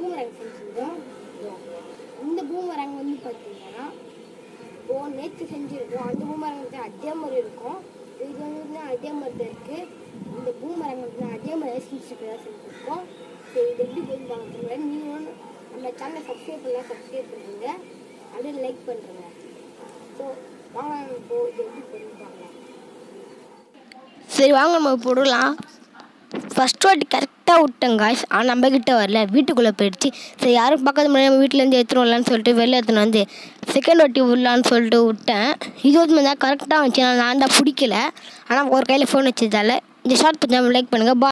பூமரங் செஞ்சுருக்கோம் இந்த பூமரங் வந்து பார்த்தீங்கன்னா இப்போ நேற்று செஞ்சுருக்கோம் அந்த பூமரங் வந்து அதே மாதிரி இருக்கும் இது வந்து அதே மாதிரி தான் இருக்கு இந்த பூமரங் வந்து அதே மாதிரி செஞ்சுருக்கா செஞ்சுருக்கோம் சரி இது எப்படி போய் வாங்க நீங்களும் நம்ம சேனலை சப்ஸ்கிரைப் பண்ணலாம் சப்ஸ்கிரைப் பண்ணுங்க அப்படியே லைக் பண்ணுறேங்க ஸோ வாங்க இப்போ இது எப்படி பண்ணி பார்க்கலாம் சரி வாங்க நம்ம போடலாம் ஃபஸ்ட் வாட்டி கரெக்டாக விட்டேன் காய்ஸ் ஆனால் நம்ம கிட்ட வரல வீட்டுக்குள்ளே போயிடுச்சு சரி யாரும் பக்கத்து முன்னாடி நம்ம வீட்டிலேருந்து எடுத்துன்னு வரலான்னு சொல்லிட்டு வெளில எடுத்துன்னு வந்து செகண்ட் வாட்டி விடலான்னு சொல்லிட்டு விட்டேன் இது வந்து தான் கரெக்டாக வந்துச்சு நான் நான் தான் பிடிக்கல ஆனால் ஒரு கையில் ஃபோன் வச்சதால இந்த ஷார்ட் பற்றி லைக் பண்ணுங்கள் பா